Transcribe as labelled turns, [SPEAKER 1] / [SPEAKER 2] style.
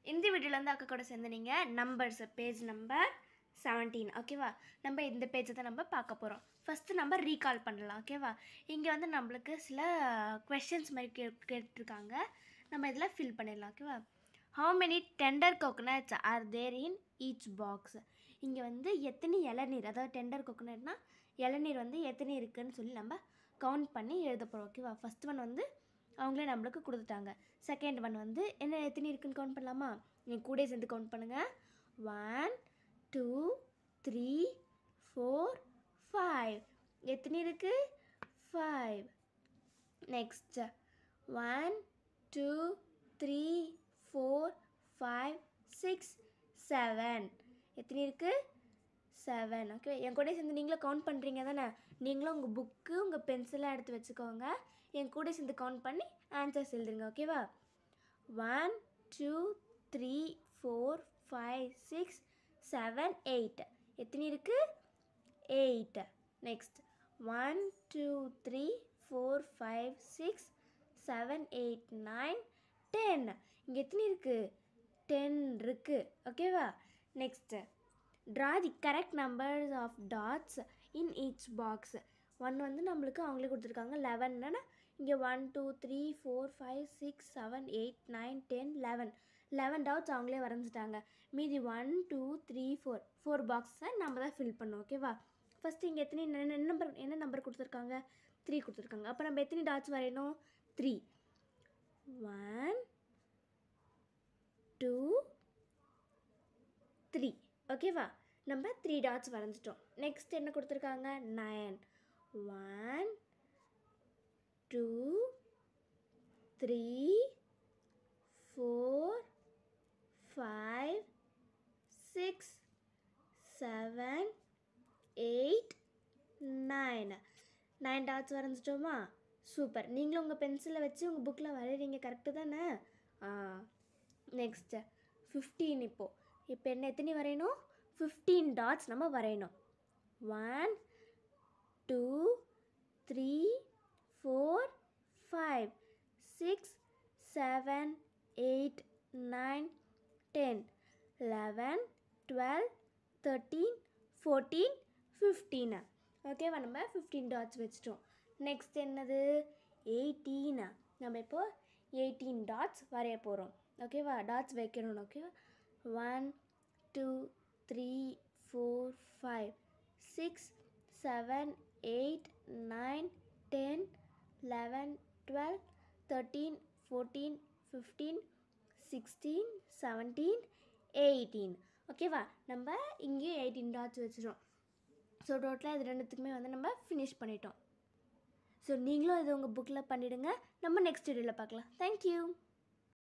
[SPEAKER 1] இந்த வீடியோவில் வந்து அக்கா கூட சேர்ந்து நீங்கள் நம்பர்ஸ் பேஜ் நம்பர் செவன்டீன் ஓகேவா நம்ம இந்த பேஜை தான் நம்ம பார்க்க போகிறோம் ஃபஸ்ட்டு நம்ம ரீகால் பண்ணலாம் ஓகேவா இங்கே வந்து நம்மளுக்கு சில கொஷின்ஸ் மாதிரி கே கேட்டிருக்காங்க நம்ம இதில் ஃபில் பண்ணிடலாம் ஓகேவா how many tender coconuts are there in each box இங்கே வந்து எத்தனை இளநீர் அதாவது டெண்டர் கோகனட்னா இளநீர் வந்து எத்தனை இருக்குன்னு சொல்லி நம்ம கவுண்ட் பண்ணி எழுத போகிறோம் ஓகேவா ஃபஸ்ட் ஒன் வந்து அவங்களே நம்மளுக்கு கொடுத்துட்டாங்க செகண்ட் ஒன் வந்து என்ன எத்தனை இருக்குன்னு கவுண்ட் பண்ணலாமா நீங்கள் கூட சேர்ந்து கவுண்ட் பண்ணுங்கள் one two three four five எத்தனை இருக்குது five next one two three four five six seven எத்தனை இருக்குது செவன் ஓகே என் கூட சேர்ந்து நீங்களும் கவுண்ட் பண்ணுறீங்க தானே நீங்களும் உங்கள் புக்கு உங்கள் பென்சிலாக எடுத்து வச்சுக்கோங்க என் கூட சேர்ந்து கவுண்ட் பண்ணி ஆன்சர்ஸ் எழுதுங்க ஓகேவா one two three four five six seven eight எத்தனை இருக்குது eight next one two three four five six seven eight nine ten இங்கே எத்தனை இருக்குது டென் இருக்குது ஓகேவா next draw the correct numbers of dots in each box one வந்து நம்மளுக்கு அவங்களே கொடுத்துருக்காங்க லெவன்னா இங்கே one two three four five six seven eight nine ten eleven eleven dots அவங்களே வரைஞ்சிட்டாங்க மீதி one two three four four பாக்ஸை நம்ம தான் ஃபில் பண்ணோம் ஓகேவா ஃபஸ்ட்டு இங்கே எத்தனை என்ன நம்பர் என்ன நம்பர் கொடுத்துருக்காங்க த்ரீ கொடுத்துருக்காங்க அப்போ நம்ம எத்தனை டாட்ஸ் வரையணும் த்ரீ ஒன் டூ த்ரீ ஓகேவா நம்ம த்ரீ டாட்ஸ் வரைஞ்சிட்டோம் நெக்ஸ்ட் என்ன கொடுத்துருக்காங்க nine one two three four five six seven eight nine nine dots வரைஞ்சிட்டோமா சூப்பர் நீங்களும் உங்கள் பென்சிலை வச்சு உங்கள் புக்கில் வரைகிறீங்க கரெக்டு தானே ஆ நெக்ஸ்ட்டு ஃபிஃப்டீன் இப்போது இப்போ என்ன எத்தனை வரையணும் ஃபிஃப்டீன் டாட்ஸ் நம்ம வரையணும் one two three four five six seven eight nine ten eleven twelve thirteen fourteen fifteen ஓகேவா நம்ம ஃபிஃப்டீன் டாட்ஸ் வச்சிட்டோம் நெக்ஸ்ட் என்னது எயிட்டீன் நம்ம இப்போது எயிட்டீன் டாட்ஸ் வரைய போகிறோம் ஓகேவா டாட்ஸ் வைக்கணும் ஓகேவா one two three four five six seven eight nine ten eleven twelve thirteen fourteen fifteen sixteen seventeen eighteen ஓகேவா நம்ம இங்கேயும் எயிட்டீன் டாட்ஸ் வச்சிட்டோம் ஸோ டோட்டலாக இது ரெண்டுத்துக்குமே வந்து நம்ம ஃபினிஷ் பண்ணிட்டோம் ஸோ நீங்களும் இதை உங்கள் புக்கில் பண்ணிவிடுங்க நம்ம நெக்ஸ்ட் வீடியோவில் பார்க்கலாம் தேங்க்யூ